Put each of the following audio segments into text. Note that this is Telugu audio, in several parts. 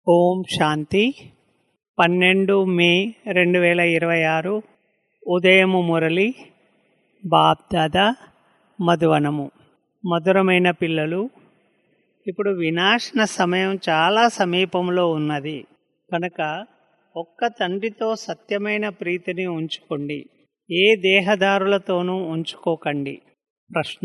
ఓం శాంతి పన్నెండు మే రెండు వేల ఇరవై ఆరు ఉదయము మురళి బాప్దాదా మధువనము మధురమైన పిల్లలు ఇప్పుడు వినాశన సమయం చాలా సమీపంలో ఉన్నది కనుక ఒక్క తండ్రితో సత్యమైన ప్రీతిని ఉంచుకోండి ఏ దేహదారులతోనూ ఉంచుకోకండి ప్రశ్న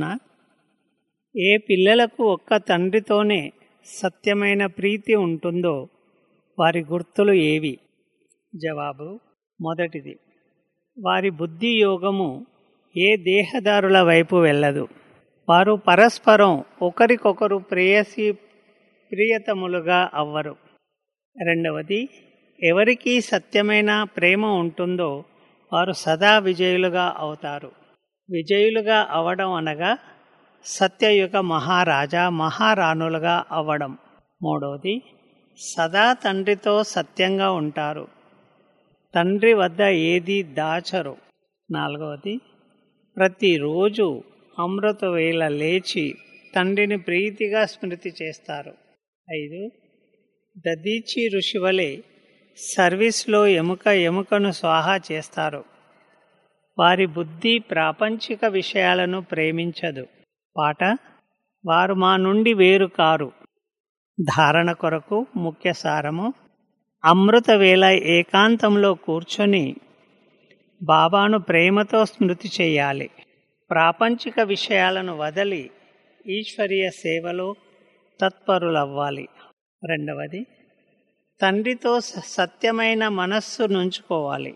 ఏ పిల్లలకు ఒక్క తండ్రితోనే సత్యమైన ప్రీతి ఉంటుందో వారి గుర్తులు ఏవి జవాబు మొదటిది వారి బుద్ధి యోగము ఏ దేహదారుల వైపు వెళ్ళదు వారు పరస్పరం ఒకరికొకరు ప్రేయసి ప్రియతములుగా అవ్వరు రెండవది ఎవరికి సత్యమైన ప్రేమ ఉంటుందో వారు సదా విజయులుగా అవుతారు విజయులుగా అవడం అనగా సత్యయుగ మహారాజా మహారాణులుగా అవ్వడం మూడవది సదా తండ్రితో సత్యంగా ఉంటారు తండ్రి వద్ద ఏది దాచరు నాలుగవది ప్రతిరోజు అమృత వేళ లేచి తండ్రిని ప్రీతిగా స్మృతి చేస్తారు ఐదు దదీచి ఋషి వలె సర్వీస్లో ఎముక ఎముకను స్వాహా చేస్తారు వారి బుద్ధి ప్రాపంచిక విషయాలను ప్రేమించదు పాట వారు మా నుండి వేరు కారు ధారణ కొరకు ముఖ్య సారము అమృత వేళ ఏకాంతంలో కూర్చొని బాబాను ప్రేమతో స్మృతి చేయాలి ప్రాపంచిక విషయాలను వదలి ఈశ్వరీయ సేవలో తత్పరులవ్వాలి రెండవది తండ్రితో సత్యమైన మనస్సు నుంచుకోవాలి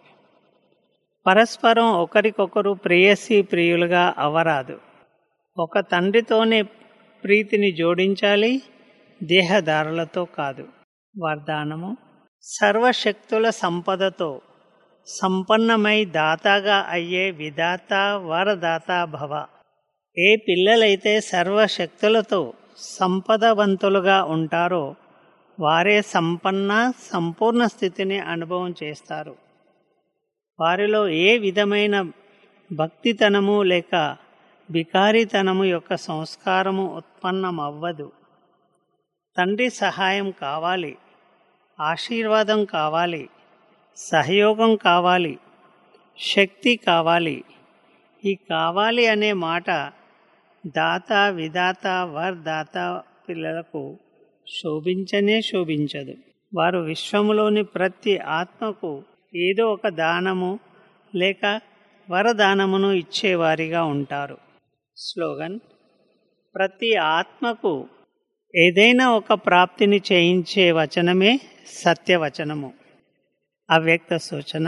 పరస్పరం ఒకరికొకరు ప్రేయసి ప్రియులుగా అవరాదు ఒక తండ్రితోనే ప్రీతిని జోడించాలి దేహదారులతో కాదు వరదానము సర్వశక్తుల సంపదతో సంపన్నమై దాతాగా అయ్యే విధాత వరదాత భవ ఏ పిల్లలైతే సర్వశక్తులతో సంపదవంతులుగా ఉంటారో వారే సంపన్న సంపూర్ణ స్థితిని అనుభవం చేస్తారు వారిలో ఏ విధమైన భక్తితనము లేక బికారితనము యొక్క సంస్కారము ఉత్పన్నమవ్వదు తండ్రి సహాయం కావాలి ఆశీర్వాదం కావాలి సహయోగం కావాలి శక్తి కావాలి ఈ కావాలి అనే మాట దాత విధాత వర్దాత పిల్లలకు శోభించనే శోభించదు వారు విశ్వములోని ప్రతి ఆత్మకు ఏదో ఒక దానము లేక వరదానమును ఇచ్చేవారిగా ఉంటారు స్లోగన్ ప్రతి ఆత్మకు ఏదైనా ఒక ప్రాప్తిని చేయించే వచనమే సత్యవచనము అవ్యక్త సూచన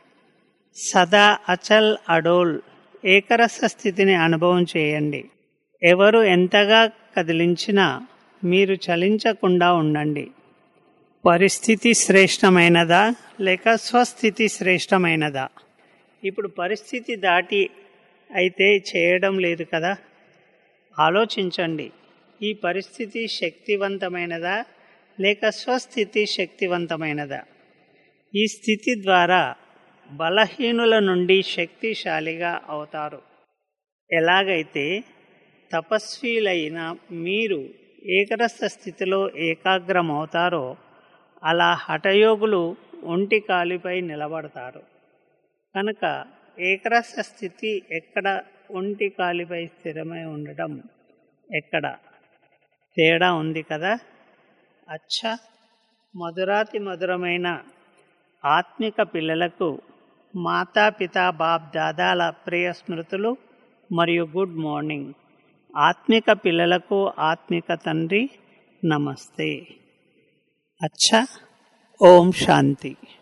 సదా అచల్ అడోల్ ఏకరస స్థితిని అనుభవం చేయండి ఎవరు ఎంతగా కదిలించినా మీరు చలించకుండా ఉండండి పరిస్థితి శ్రేష్టమైనదా లేక స్వస్థితి శ్రేష్టమైనదా ఇప్పుడు పరిస్థితి దాటి అయితే చేయడం లేదు కదా ఆలోచించండి ఈ పరిస్థితి శక్తివంతమైనదా లేక స్వస్థితి శక్తివంతమైనదా ఈ స్థితి ద్వారా బలహీనుల నుండి శక్తిశాలిగా అవుతారు ఎలాగైతే తపస్వీలైన మీరు ఏకరస స్థితిలో ఏకాగ్రమవుతారో అలా హఠయోగులు ఒంటి కాలిపై నిలబడతారు కనుక ఏకరస స్థితి ఎక్కడ ఒంటి కాలిపై స్థిరమై ఉండడం ఎక్కడ తేడా ఉంది కదా అచ్చా మధురాతి మధురమైన ఆత్మిక పిల్లలకు మాతాపితా బాప్ దాదాల ప్రియ స్మృతులు మరియు గుడ్ మార్నింగ్ ఆత్మిక పిల్లలకు ఆత్మిక తండ్రి నమస్తే అచ్చా ఓం శాంతి